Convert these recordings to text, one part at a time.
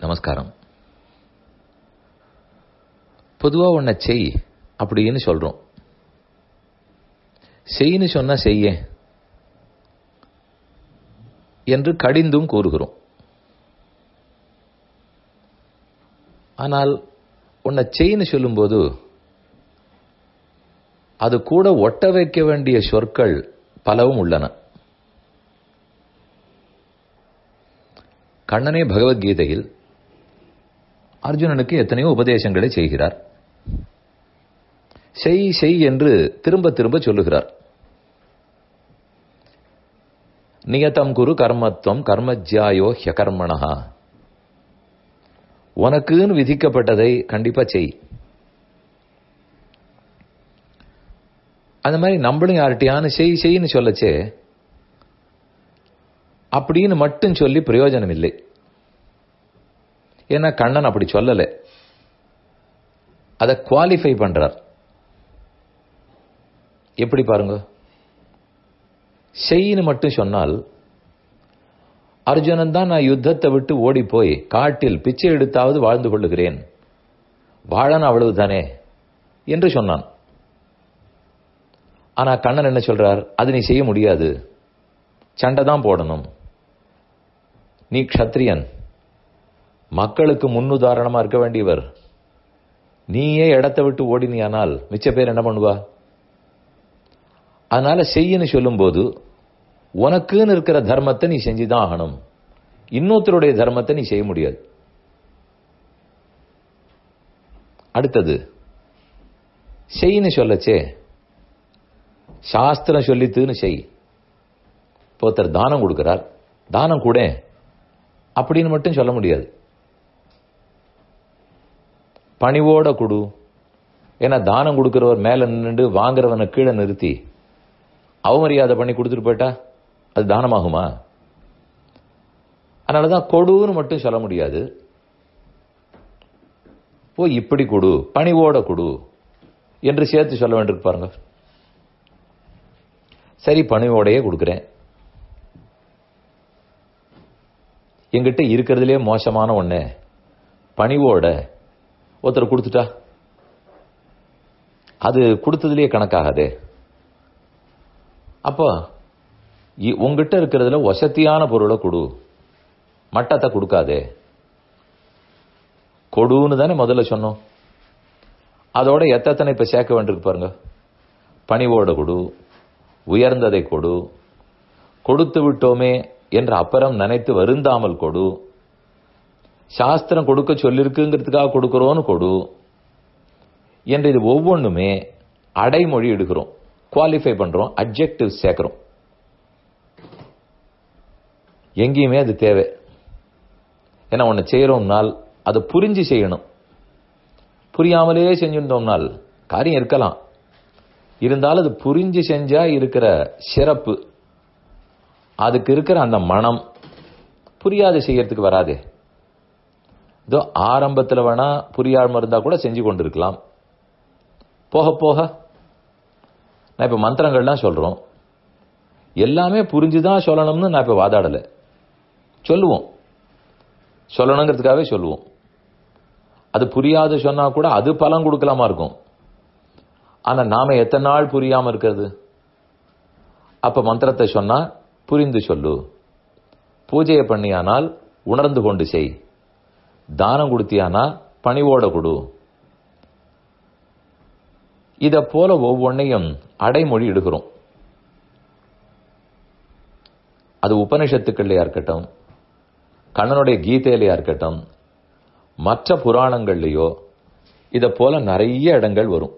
நமஸ்காரம் பொதுவா உன்னை செய் அப்படின்னு சொல்றோம் செய்ன்னு சொன்னா செய்ய என்று கடிந்தும் கூறுகிறோம் ஆனால் உன்னை செய்ன்னு சொல்லும்போது அது கூட ஒட்ட வைக்க வேண்டிய சொற்கள் பலவும் உள்ளன கண்ணனே பகவத்கீதையில் அர்ஜுனனுக்கு எத்தனையோ உபதேசங்களை செய்கிறார் செய் செய் என்று திரும்ப திரும்ப சொல்லுகிறார் நியதம் குரு கர்மத்துவம் கர்மஜ்யாயோ ஹியகர்மணா உனக்குன்னு விதிக்கப்பட்டதை கண்டிப்பா செய் அந்த மாதிரி நம்மளும் யார்கிட்டயானு செய் செய்ன்னு சொல்லச்சே அப்படின்னு மட்டும் சொல்லி பிரயோஜனம் இல்லை ஏன்னா கண்ணன் அப்படி சொல்லலை அதை குவாலிஃபை பண்றார் எப்படி பாருங்க செய்ன்னு மட்டும் சொன்னால் அர்ஜுனன் தான் நான் யுத்தத்தை விட்டு ஓடி போய் காட்டில் பிச்சை எடுத்தாவது வாழ்ந்து கொள்ளுகிறேன் வாழணும் அவ்வளவுதானே என்று சொன்னான் ஆனா கண்ணன் என்ன சொல்றார் அது நீ செய்ய முடியாது சண்டை தான் போடணும் நீ க்ஷத்ரியன் மக்களுக்கு முன்னுதாரணமா இருக்க வேண்டியவர் நீயே இடத்தை விட்டு ஓடினியானால் மிச்ச பேர் என்ன பண்ணுவா அதனால செய்யன்னு சொல்லும்போது உனக்குன்னு இருக்கிற தர்மத்தை நீ செஞ்சுதான் ஆகணும் இன்னொருத்தருடைய தர்மத்தை நீ செய்ய முடியாது அடுத்தது செய்ன்னு சொல்லச்சே சாஸ்திரம் சொல்லித்துன்னு செய் இப்போ ஒருத்தர் தானம் கொடுக்கிறார் தானம் கூட அப்படின்னு மட்டும் சொல்ல முடியாது பணிவோட கொடு ஏன்னா தானம் கொடுக்கிறவர் மேல நின்று வாங்குறவனை கீழே நிறுத்தி அவமரியாதை பண்ணி கொடுத்துட்டு போயிட்டா அது தானமாகுமா அதனாலதான் கொடுன்னு மட்டும் சொல்ல முடியாது போ இப்படி கொடு பணிவோட கொடு என்று சேர்த்து சொல்ல வேண்டியிருக்கு பாருங்க சரி பணிவோடையே கொடுக்குறேன் எங்கிட்ட இருக்கிறதுலே மோசமான ஒண்ணு பணிவோட ஒருத்தர் கொடுத்துட்டா அது கொடுத்ததுலயே கணக்காகாதே அப்போ உங்ககிட்ட இருக்கிறதுல வசதியான பொருளை கொடு மட்டத்தை கொடுக்காதே கொடுன்னு தானே முதல்ல சொன்னோம் அதோட எத்தனை இப்ப சேர்க்க வேண்டியிருக்கு பாருங்க பணிவோட கொடு உயர்ந்ததை கொடு கொடுத்து விட்டோமே என்று அப்புறம் நினைத்து வருந்தாமல் கொடு சாஸ்திரம் கொடுக்க சொல்லிருக்குங்கிறதுக்காக கொடுக்கிறோன்னு கொடு என்று இது ஒவ்வொன்றுமே அடைமொழி எடுக்கிறோம் குவாலிஃபை பண்றோம் அப்ஜெக்டிவ் சேர்க்கிறோம் எங்கேயுமே அது தேவை ஏன்னா ஒன்று செய்யறோம்னால் அதை புரிஞ்சு செய்யணும் புரியாமலே செஞ்சிருந்தோம்னால் காரியம் இருக்கலாம் இருந்தாலும் அது புரிஞ்சு செஞ்சா இருக்கிற சிறப்பு அதுக்கு இருக்கிற அந்த மனம் புரியாத செய்யறதுக்கு வராதே இதோ ஆரம்பத்தில் வேணா புரியாம இருந்தா கூட செஞ்சு கொண்டு இருக்கலாம் போக போக நான் இப்ப மந்திரங்கள்லாம் சொல்றோம் எல்லாமே புரிஞ்சுதான் சொல்லணும்னு நான் இப்ப வாதாடல சொல்லுவோம் சொல்லணுங்கிறதுக்காகவே சொல்லுவோம் அது புரியாத சொன்னா கூட அது பலன் கொடுக்கலாமா இருக்கும் ஆனா நாம எத்தனை நாள் புரியாம இருக்கிறது அப்ப மந்திரத்தை சொன்னா புரிந்து சொல்லு பூஜையை பண்ணியானால் உணர்ந்து கொண்டு செய் தானம் கொடுத்தியானா பணிவோட கொடு இத போல ஒவ்வொன்னையும் அடைமொழி எடுக்கிறோம் அது உபனிஷத்துக்கள்லையா இருக்கட்டும் கண்ணனுடைய கீதையிலையா இருக்கட்டும் மற்ற புராணங்கள்லயோ இத போல நிறைய இடங்கள் வரும்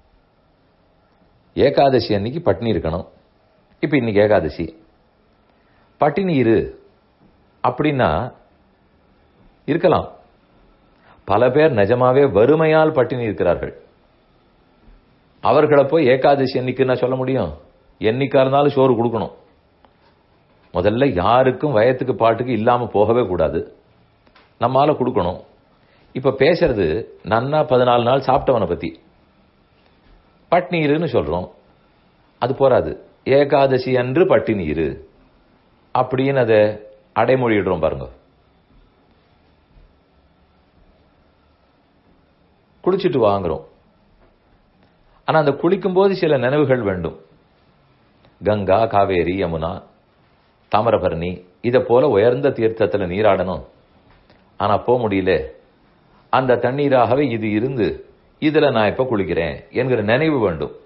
ஏகாதசி அன்னைக்கு பட்னி இருக்கணும் இப்ப இன்னைக்கு ஏகாதசி பட்டினி இரு அப்படின்னா இருக்கலாம் பல பேர் நிஜமாவே வறுமையால் பட்டினி இருக்கிறார்கள் அவர்களை போய் ஏகாதசி என்னைக்குன்னா சொல்ல முடியும் என்னைக்கா இருந்தாலும் சோறு கொடுக்கணும் முதல்ல யாருக்கும் வயத்துக்கு பாட்டுக்கு இல்லாம போகவே கூடாது நம்மால கொடுக்கணும் இப்ப பேசுறது நன்னா பதினாலு நாள் சாப்பிட்டவனை பத்தி பட்னீருன்னு சொல்றோம் அது போராது ஏகாதசி அன்று பட்டினீரு அப்படின்னு அதை அடைமொழியிடுறோம் பாருங்க குளிச்சுட்டு வாங்குறோம் ஆனா அந்த குளிக்கும்போது சில நினைவுகள் வேண்டும் கங்கா காவேரி யமுனா தாமிரபரணி இதை போல உயர்ந்த தீர்த்தத்துல நீராடணும் ஆனா போக முடியல அந்த தண்ணீராகவே இது இருந்து இதுல நான் இப்ப குளிக்கிறேன் என்கிற நினைவு வேண்டும்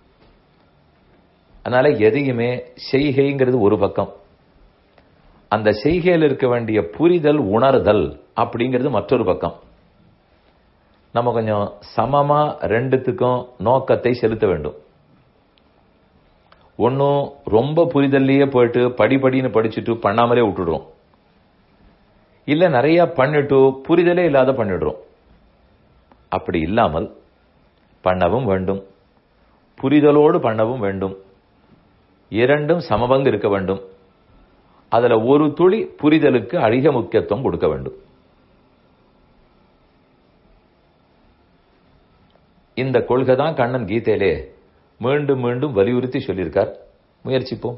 அதனால எதையுமே செய்கைங்கிறது ஒரு பக்கம் அந்த செய்கையில் இருக்க வேண்டிய புரிதல் உணர்தல் அப்படிங்கிறது மற்றொரு பக்கம் நம்ம கொஞ்சம் சமமா ரெண்டுத்துக்கும் நோக்கத்தை செலுத்த வேண்டும் ஒன்னும் ரொம்ப புரிதல்லையே போயிட்டு படிப்படின்னு படிச்சுட்டு பண்ணாமலே விட்டுடுறோம் இல்ல நிறைய பண்ணிட்டு புரிதலே இல்லாத பண்ணிடுறோம் அப்படி இல்லாமல் பண்ணவும் வேண்டும் புரிதலோடு பண்ணவும் வேண்டும் இரண்டும் சமபங்கு இருக்க வேண்டும் அதுல ஒரு துளி புரிதலுக்கு அதிக முக்கியத்துவம் கொடுக்க வேண்டும் இந்த கொள்கை தான் கண்ணன் கீதையிலே மீண்டும் மீண்டும் வலியுறுத்தி சொல்லியிருக்கார் முயற்சிப்போம்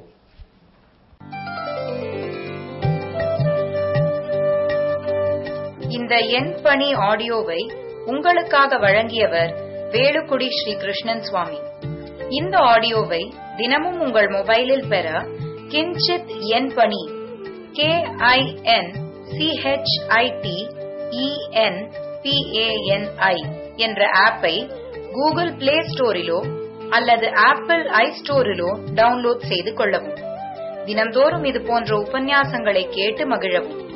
இந்த எண் பணி ஆடியோவை உங்களுக்காக வழங்கியவர் வேலுக்குடி ஸ்ரீ கிருஷ்ணன் சுவாமி இந்த ஆடியோவை தினமும் உங்கள் மொபைலில் பெற கிஞ்சித் எண் பணி கே ஐ என் சிஹெச்ஐடி இஎன் பிஏஎன்ஐ என்ற ஆப்பை கூகுள் பிளே ஸ்டோரிலோ அல்லது ஆப்பிள் ஐ ஸ்டோரிலோ டவுன்லோட் செய்து கொள்ளவும் தினம்தோறும் இது போன்ற உபன்யாசங்களை கேட்டு மகிழவும்